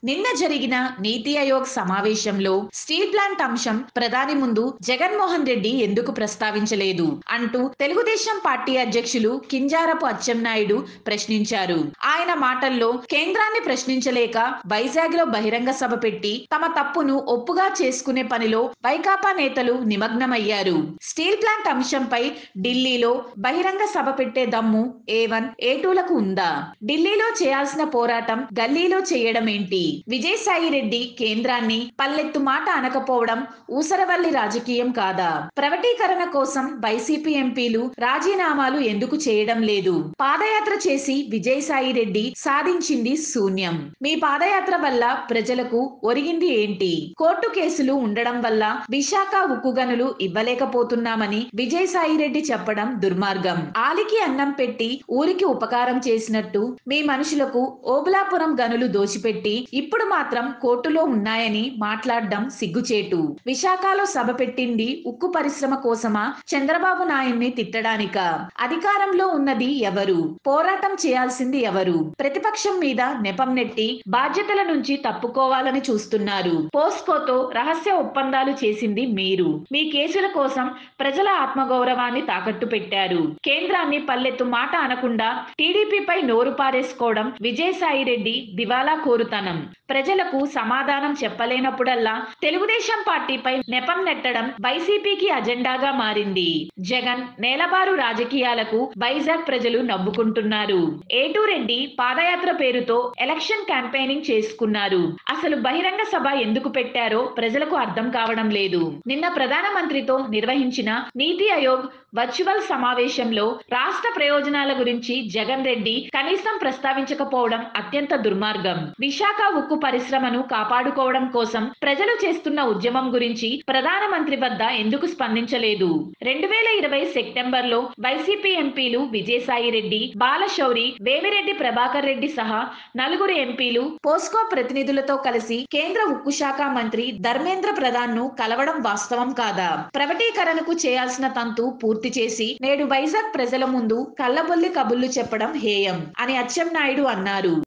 నిన్న జరిగిన నీతి ఆయోగ్ సమావేశంలో స్టీల్ ప్లాంట్ అంశం ప్రధాని ముందు జగన్మోహన్ రెడ్డి ఎందుకు ప్రస్తావించలేదు అంటూ తెలుగుదేశం పార్టీ అధ్యక్షులు కింజారపు అచ్చెన్నాయుడు ప్రశ్నించారు ఆయన మాటల్లో కేంద్రాన్ని ప్రశ్నించలేక వైజాగ్ లో బహిరంగ సభ పెట్టి తమ తప్పును ఒప్పుగా చేసుకునే పనిలో వైకాపా నేతలు నిమగ్నమయ్యారు స్టీల్ ప్లాంట్ అంశంపై ఢిల్లీలో బహిరంగ సభ పెట్టే దమ్ము ఏ వన్ ఏ టూలకు ఉందా ఢిల్లీలో చేయాల్సిన పోరాటం గల్లీలో చేయడం ఏంటి విజయసాయి రెడ్డి కేంద్రాన్ని పల్లెత్తు మాట అనకపోవడం ఊసరవల్లి రాజకీయం కాదా ప్రైవేటీకరణ కోసం వైసీపీ ఎంపీలు రాజీనామాలు ఎందుకు చేయడం లేదు పాదయాత్ర చేసి విజయసాయి రెడ్డి సాధించింది శూన్యం మీ పాదయాత్ర వల్ల ప్రజలకు ఒరిగింది ఏంటి కోర్టు కేసులు ఉండడం వల్ల విశాఖ ఉక్కు గనులు ఇవ్వలేకపోతున్నామని విజయసాయి రెడ్డి చెప్పడం దుర్మార్గం ఆలికి అన్నం పెట్టి ఊరికి ఉపకారం చేసినట్టు మీ మనుషులకు ఓబులాపురం గనులు దోచిపెట్టి ఇప్పుడు మాత్రం కోర్టులో ఉన్నాయని మాట్లాడడం సిగ్గుచేటు విశాఖలో సభ పెట్టింది ఉక్కు పరిశ్రమ కోసమా చంద్రబాబు నాయుడిని తిట్టడానిక అధికారంలో ఉన్నది ఎవరు పోరాటం చేయాల్సింది ఎవరు ప్రతిపక్షం మీద నెపం నెట్టి బాధ్యతల నుంచి తప్పుకోవాలని చూస్తున్నారు పోస్కోతో రహస్య ఒప్పందాలు చేసింది మీరు మీ కేసుల కోసం ప్రజల ఆత్మగౌరవాన్ని తాకట్టు పెట్టారు కేంద్రాన్ని పల్లెత్తు మాట అనకుండా టీడీపీపై నోరు పారేసుకోవడం విజయసాయి రెడ్డి దివాలా కోరుతనం ప్రజలకు సమాధానం చెప్పలేనప్పుడల్లా తెలుగుదేశం పార్టీపై నెపం నెట్టడం వైసీపీకి అజెండాగా మారింది జగన్ నేలబారు రాజకీయాలకు వైజాగ్ ప్రజలు నవ్వుకుంటున్నారు ఏటూ రెడ్డి పాదయాత్ర పేరుతో ఎలక్షన్ క్యాంపెయినింగ్ చేసుకున్నారు అసలు బహిరంగ సభ ఎందుకు పెట్టారో ప్రజలకు అర్థం కావడం లేదు నిన్న ప్రధానమంత్రితో నిర్వహించిన నీతి ఆయోగ్ వర్చువల్ సమావేశంలో రాష్ట్ర ప్రయోజనాల గురించి జగన్ రెడ్డి కనీసం ప్రస్తావించకపోవడం అత్యంత దుర్మార్గం విశాఖ ఉక్కు పరిశ్రమను కాపాడుకోవడం కోసం ప్రజలు చేస్తున్న ఉద్యమం గురించి ప్రధానమంత్రి వద్ద ఎందుకు స్పందించలేదు రెండు వేల ఇరవై సెప్టెంబర్ లో వైసీపీ ఎంపీలు విజయసాయి రెడ్డి బాలశౌరి వేమిరెడ్డి ప్రభాకర్ రెడ్డి సహా నలుగురు ఎంపీలు పోస్కో ప్రతినిధులతో కలిసి కేంద్ర ఉక్కు శాఖ మంత్రి ధర్మేంద్ర ప్రధాన్ ను కలవడం వాస్తవం కాదా ప్రైవేటీకరణకు చేయాల్సిన తంతు పూర్తి చేసి నేడు వైజాగ్ ప్రజల ముందు కళ్ళబొల్లి కబుర్లు చెప్పడం హేయం అని అచ్చెన్నాయుడు అన్నారు